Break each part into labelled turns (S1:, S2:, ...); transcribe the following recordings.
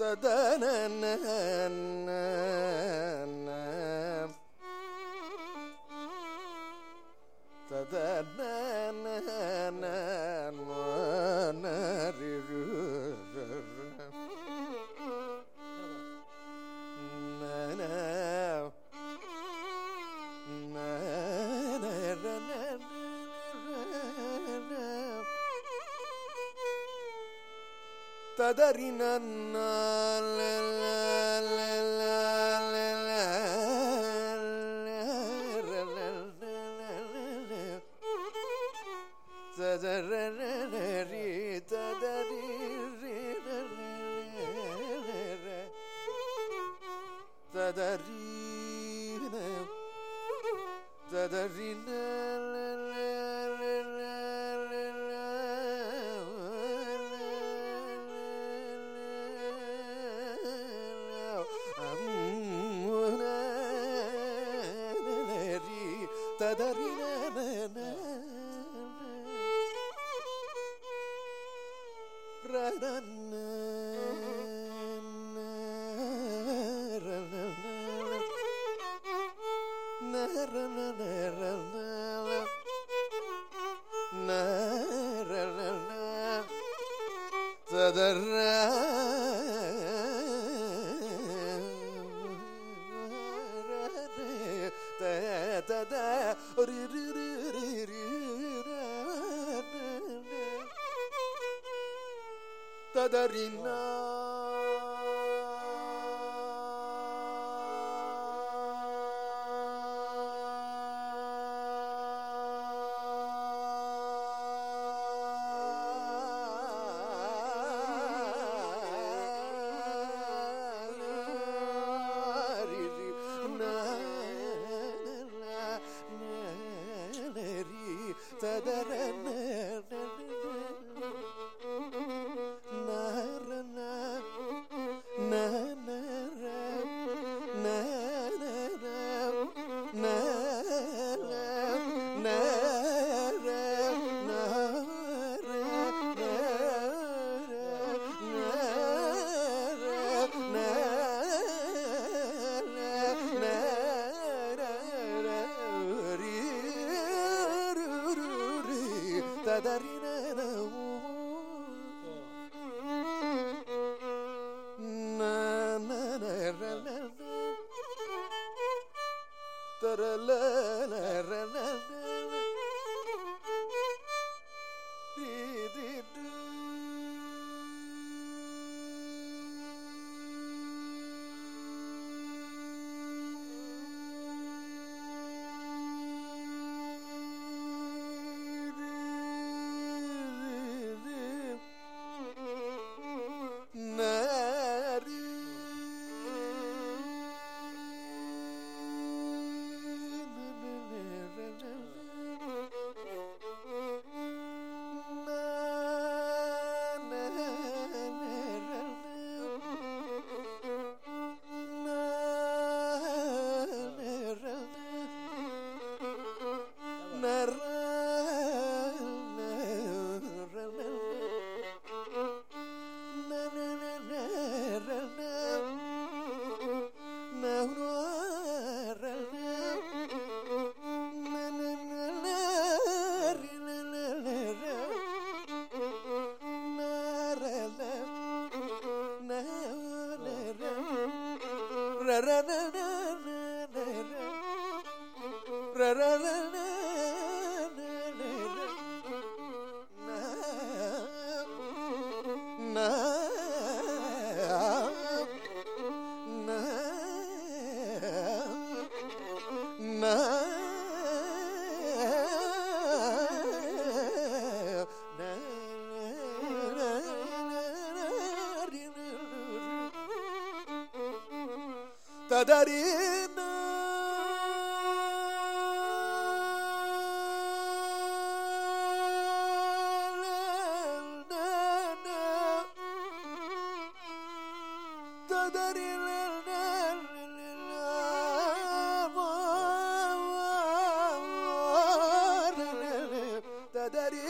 S1: ததன ததறின ததறி ததறி ததறி ததறின ததறின ததறினா ததறின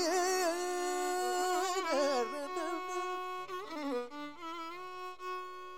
S1: ததறி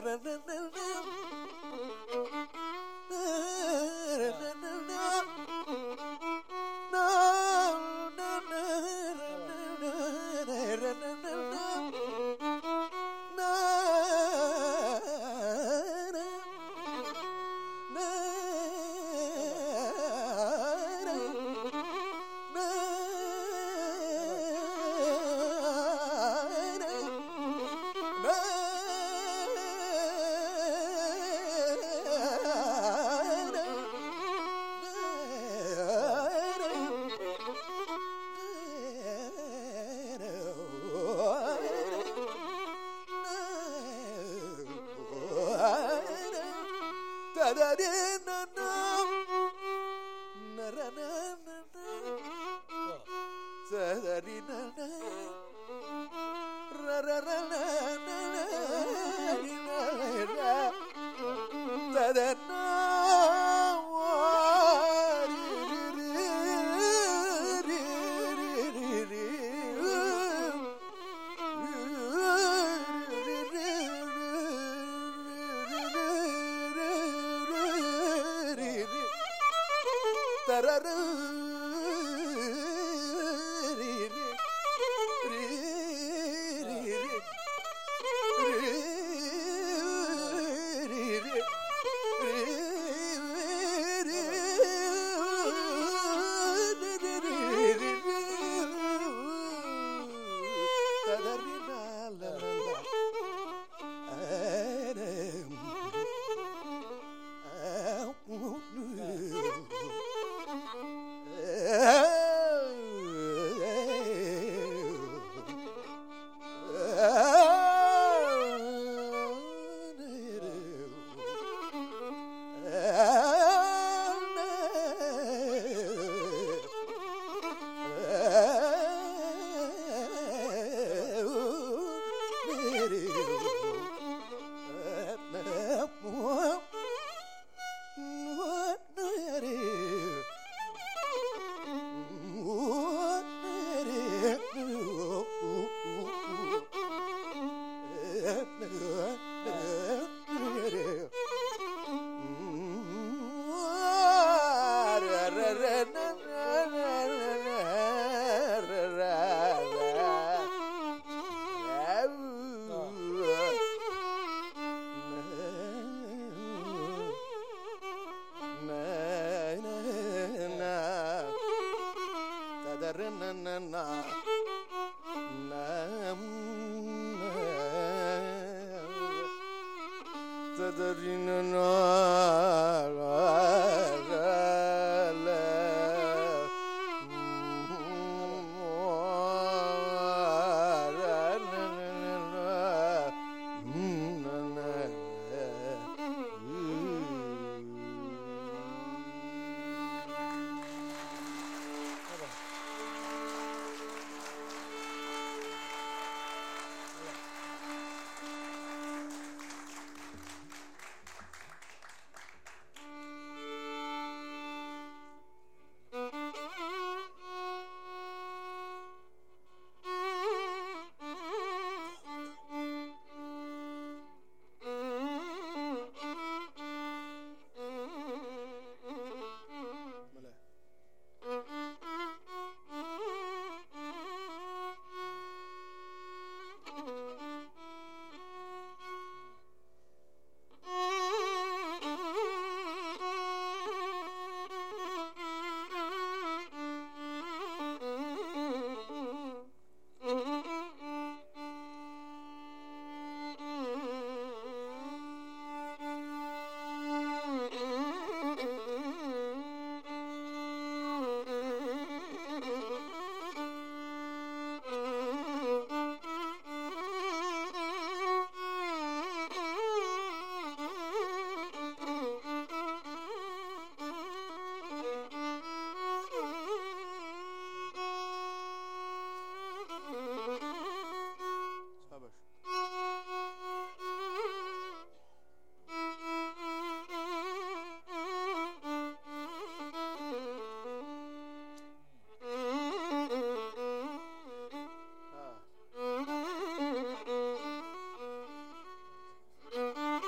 S2: ஆ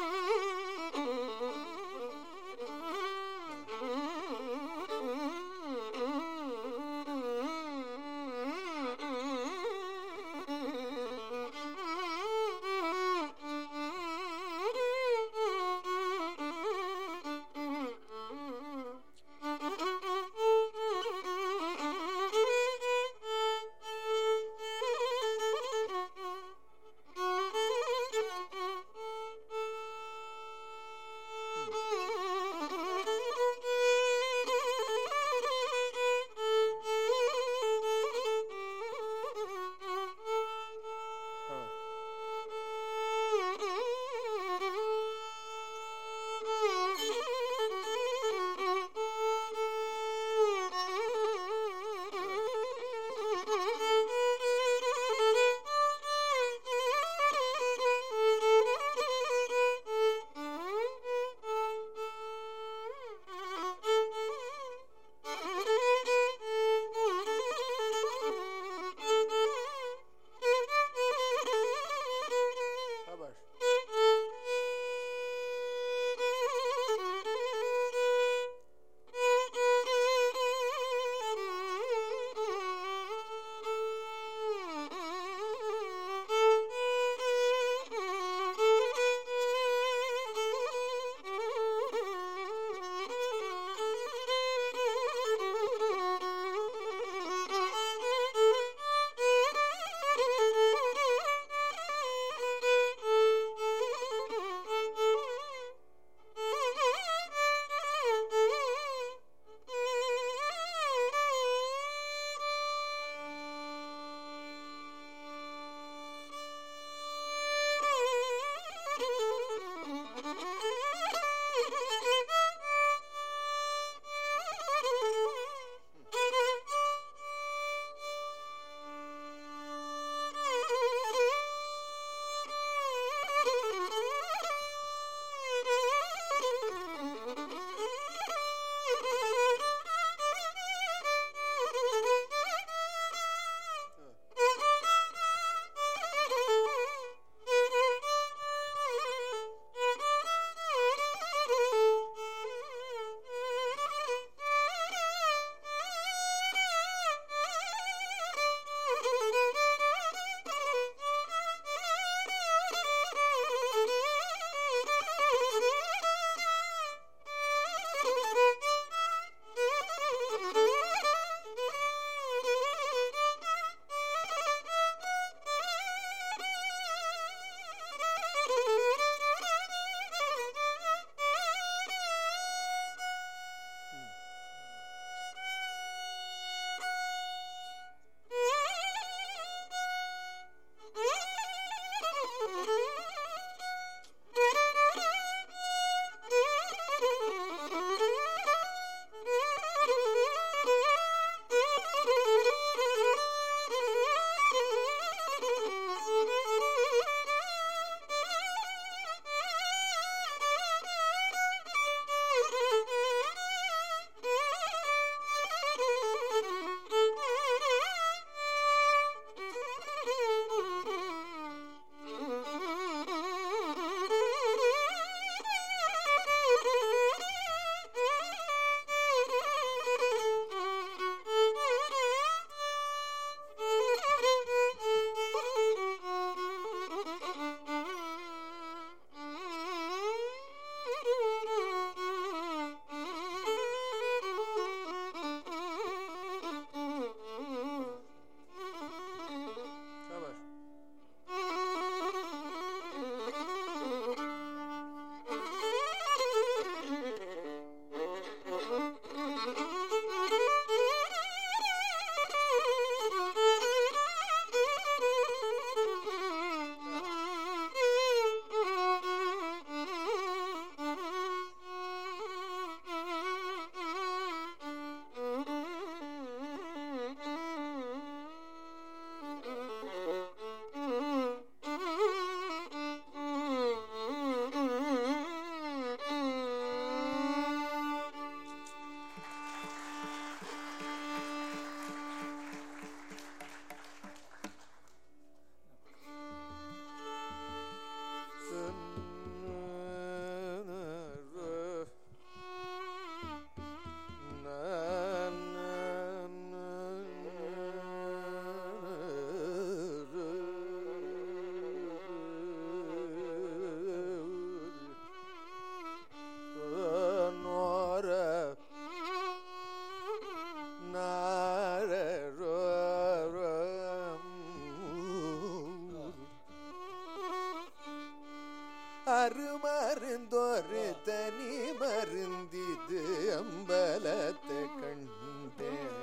S1: அருமருந்தொரு தனி மருந்திது அம்பலத்தை கண்டேன்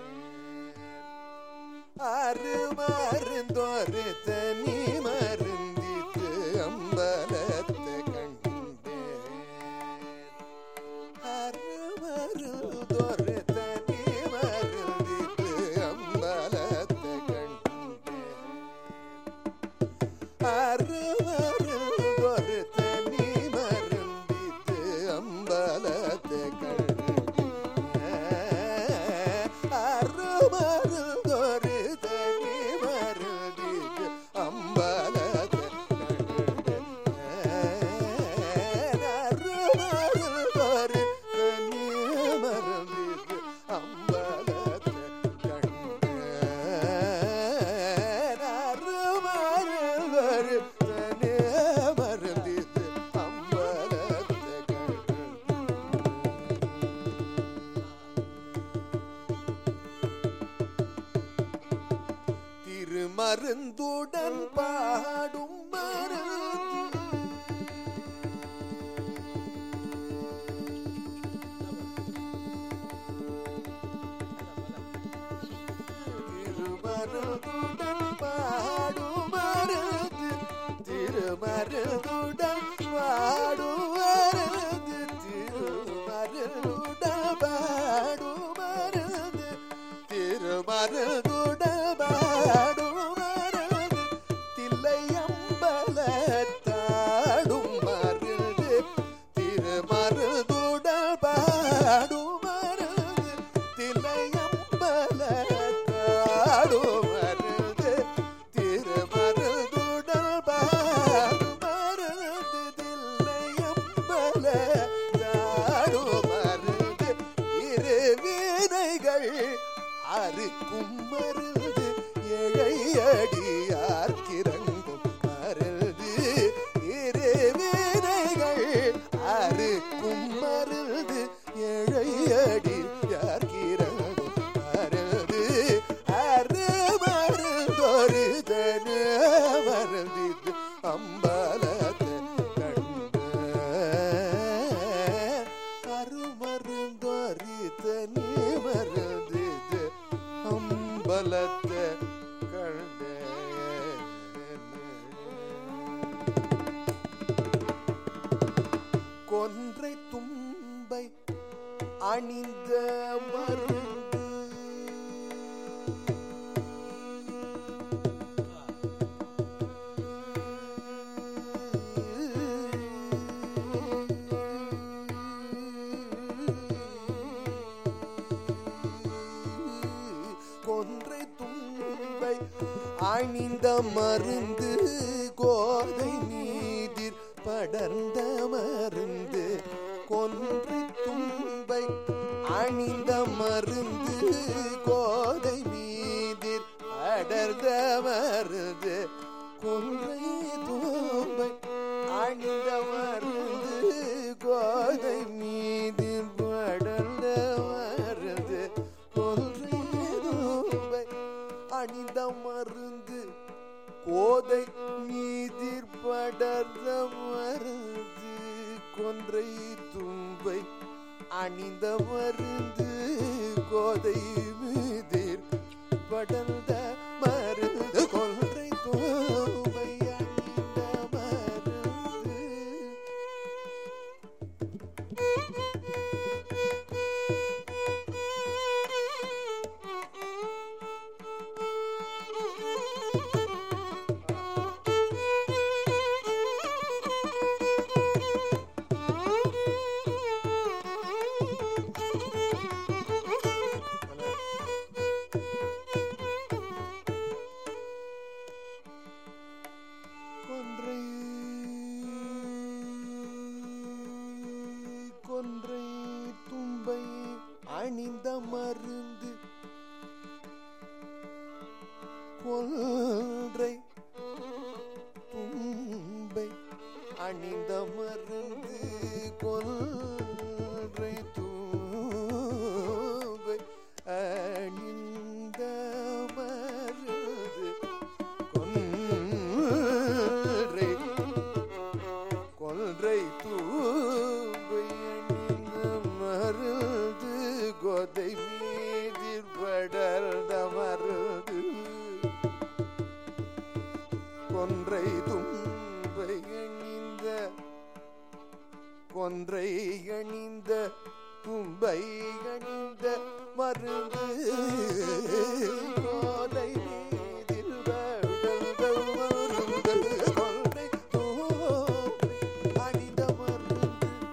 S1: அருமருந்தொரு தனி மருந்திது அம்பலத்தை கண்டேன் அருமருந்தொரு தனி மருந்திது அம்பலத்தை கண்டேன் அருவருவொரு தனி மருந்தித்து அம்பலத்தை அருவருவொரு தனி மருந்தித்து அம்பலத்தை அருவருவொரு தனி மருந்தித்து அம்பலத்தை அருவருவொரு தனி மருந்தித்து அம்பலத்தை திருமருந்துடன் பாடும் மருந்து திருமருந்துடன் பாடும் மருந்து திருமருந்துடன் பாடும் மருந்து திருமருந்துடன் பாடும் மருந்து திருமருந்துடன் பாடும் மருந்து தில்லையம்பலத்தாடும் மருந்து திருமருந்துடன் பாடும் மருந்து தில்லையம்பலத்தாடும் மருந்து திருமருந்துடன் பாடும் மருந்து தில்லையம்பலத்தாடும் மருந்து இரு வீணைகள் அறுக்கும் மருந்து எழையடியார் கிறங்கும் மருந்து இரு வீணைகள் அறுக்கும் மருந்து எழையடியார் கிறங்கும் மருந்து அரு மருந்தொரு தன மருந்திது அம்பலத்தை கண்ட அருமருந்தொரு தனி மருந்திது அம்பலத்தை கண்ட கொன்றை தும்பை அணிந்த மருந்து கொன்றை தும்பை அணிந்த மருந்து கோதை மீதிர் படர்ந்த மருந்து கொன்றை தும்பை அணிந்த மருந்து கோதை மீதிர் அடர்ந்த மருந்து கொன்றை தும்பை அணிந்த மருந்து கோதை மீதிர் படர்ந்த மருந்து கொன்றை தும்பை அணிந்த மருந்து கோதை மீதிர் படர்ந்த மருந்து கொன்றை தும்பை அணிந்த மருந்து கோதை மீதிர் படர்ந்த மருந்து கொன்றை தும்பை அணிந்த மருந்து கொன்றை கொன்றை தும்பை அணிந்த மருந்து கொன்றை தும்பை அணிந்த மருந்து கொன்றை தூம்பை அணிந்த மருந்து கொன்றை கொன்றை கொன்றை அணிந்த தும்பை அணிந்த மருந்து கோலை மீதில் வளர்ந்த மருந்து கொன்றை தும்பை அணிந்த மருந்து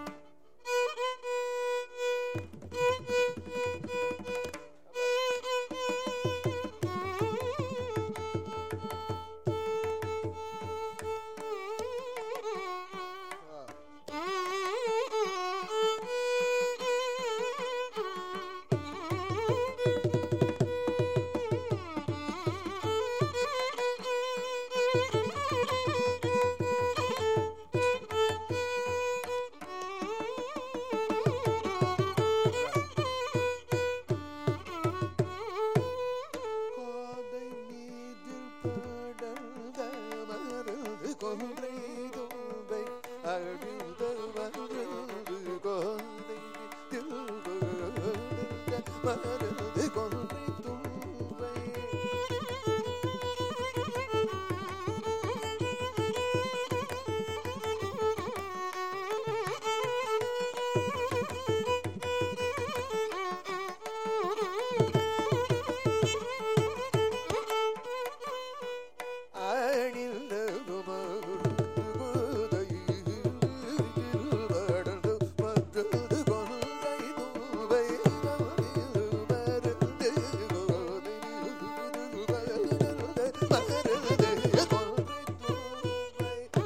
S1: கோதை மீதில் படர்ந்த மருந்து கொன்றை தும்பை அழிந்த மருந்து கோதை மீதில் படர்ந்த மருந்து கொன்றை தும்பை அணிந்த வடர்ந்து மற்றது கொன்றை தும்பை மருந்து மருந்து கொன்றை தும்பை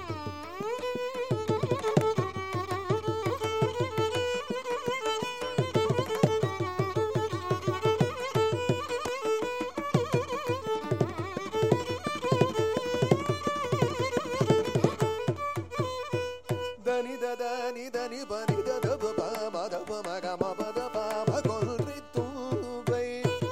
S1: దని దని దని పని దద ప మద ప మగ మ పద ప మ కొల్రి తూబై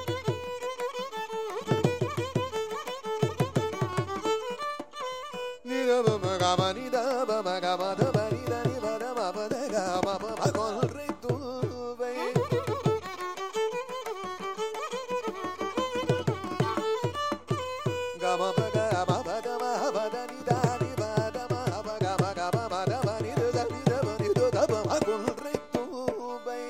S1: నిద ప మగ మ నిద ప మగ మద ప నిద ని పద మ పద గ మ ప మ కొల్రి తూబై గ మ ప గ మ ప గ మ ప ద ని ద ని ప ద మ ప గ మ గ మ మ ద మ ని ద ద ని ద మ ని ద ద ప మ కొల్రి తూబై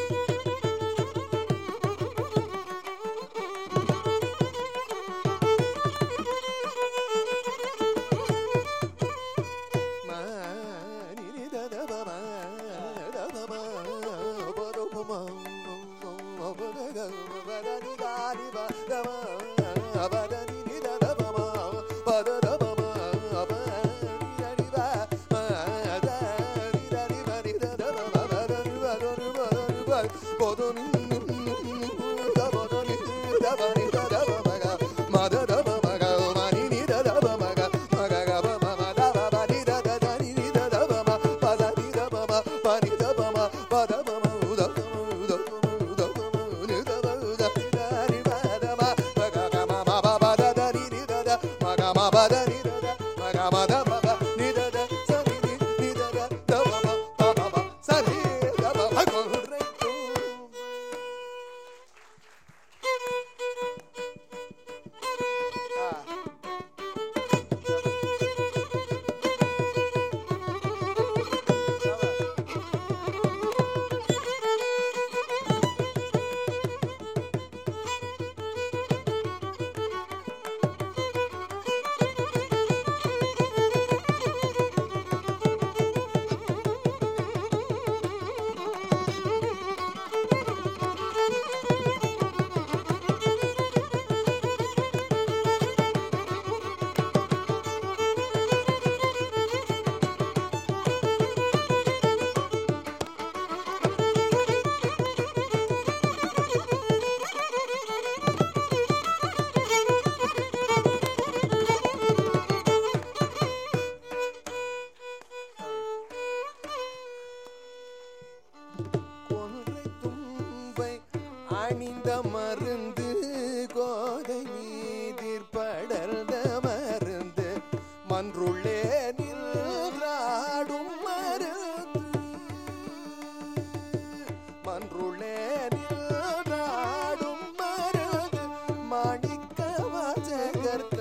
S1: ma ni ni da da ba ma da ba ma ba do ba ma ba da ga ba da ni da ni ba da ma ba da ni ni da da ba ma ba da da ba ma ba ni da ni ba ma da ni da ni ba ni da da ba ma ba da ni ba da ni ba da ni ba ba do ni da ba da ni da ba ni da da ba ma ga ma da da ba ma ga ma ni ni da da ba ma ga ma ga ga ba ma ma da ba ba ni da da da ni ni da da ba ma ba da ni da ba ma ba ni da ba ma ba da ba ma u da ba ma u da ba ma u da ba ma ni da ba u da ni da ni ba da ma ma ga ga ma ma ba ba da da ni ni da da ma ga ma ba da ni da da ma ga ma da ba ba ni da da sa ni ni ni da da da ba ma ba ba ba sa ni da ba ma con re tu ah கொன்றை தும்பை அணிந்த மருந்து கோதை மீதிற் படர்ந்த மருந்து மன்றுள்ளே நின்றாடும் மருந்து மன்றுள்ளே நின்றாடும் மருந்து மாணிக்க வாசகர்